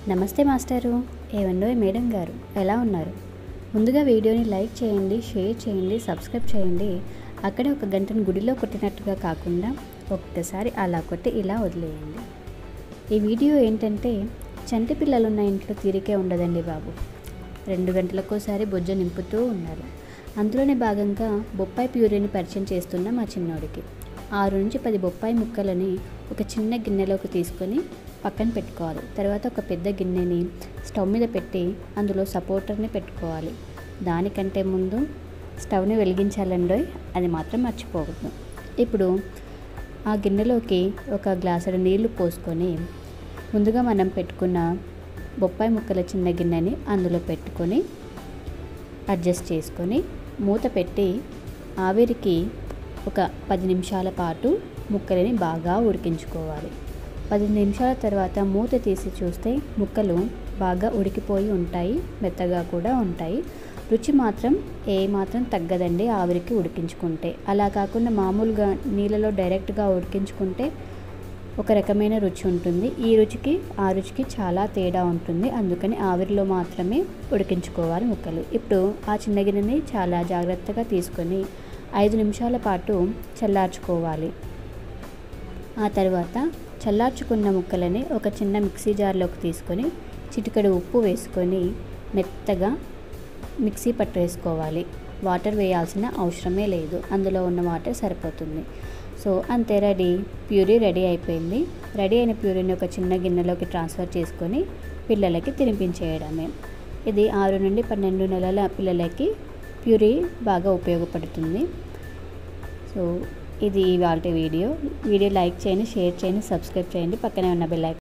నమస్తే మాస్టారు ఏవండో మేడం గారు ఎలా ఉన్నారు ముందుగా వీడియోని లైక్ చేయండి షేర్ చేయండి సబ్స్క్రైబ్ చేయండి అక్కడే ఒక గంటను గుడిలో కొట్టినట్టుగా కాకుండా ఒక్కసారి అలా కొట్టి ఇలా వదిలేయండి ఈ వీడియో ఏంటంటే చంటి పిల్లలున్న ఇంట్లో తీరికే ఉండదండి బాబు రెండు గంటలకోసారి బొజ్జ నింపుతూ ఉండాలి అందులోనే భాగంగా బొప్పాయి ప్యూరీని పరిచయం చేస్తున్న మా చిన్నోడికి ఆరు నుంచి పది బొప్పాయి ముక్కలని ఒక చిన్న గిన్నెలోకి తీసుకొని పక్కన పెట్టుకోవాలి తర్వాత ఒక పెద్ద గిన్నెని స్టవ్ మీద పెట్టి అందులో సపోర్టర్ని పెట్టుకోవాలి దానికంటే ముందు స్టవ్ని వెలిగించాలండోయ్ అది మాత్రం మర్చిపోవద్దు ఇప్పుడు ఆ గిన్నెలోకి ఒక గ్లాసుడు నీళ్లు పోసుకొని ముందుగా మనం పెట్టుకున్న బొప్పాయి ముక్కల చిన్న గిన్నెని అందులో పెట్టుకొని అడ్జస్ట్ చేసుకొని మూత పెట్టి ఆవిరికి ఒక పది నిమిషాల పాటు ముక్కలని బాగా ఉడికించుకోవాలి పది నిమిషాల తర్వాత మూత తీసి చూస్తే ముక్కలు బాగా ఉడికిపోయి ఉంటాయి మెత్తగా కూడా ఉంటాయి రుచి మాత్రం ఏ మాత్రం తగ్గదండి ఆవిరికి ఉడికించుకుంటే అలా కాకుండా మామూలుగా నీళ్ళలో డైరెక్ట్గా ఉడికించుకుంటే ఒక రకమైన రుచి ఉంటుంది ఈ రుచికి ఆ రుచికి చాలా తేడా ఉంటుంది అందుకని ఆవిరిలో మాత్రమే ఉడికించుకోవాలి ముక్కలు ఇప్పుడు ఆ చిన్న గిన్నెని చాలా జాగ్రత్తగా తీసుకొని ఐదు నిమిషాల పాటు చల్లార్చుకోవాలి ఆ తర్వాత చల్లార్చుకున్న ముక్కలని ఒక చిన్న మిక్సీ జార్లోకి తీసుకొని చిటికెడు ఉప్పు వేసుకొని మెత్తగా మిక్సీ పట్టేసుకోవాలి వాటర్ వేయాల్సిన అవసరమే లేదు అందులో ఉన్న వాటర్ సరిపోతుంది సో అంతే రెడీ ప్యూరీ రెడీ అయిపోయింది రెడీ అయిన ప్యూరీని ఒక చిన్న గిన్నెలోకి ట్రాన్స్ఫర్ చేసుకొని పిల్లలకి తినిపించేయడమే ఇది ఆరు నుండి పన్నెండు నెలల పిల్లలకి ప్యూరీ బాగా ఉపయోగపడుతుంది సో ఇది ఇవాళ వీడియో వీడియో లైక్ చేయండి షేర్ చేయండి సబ్స్క్రైబ్ చేయండి పక్కనే ఉన్న బెల్ ఐకాన్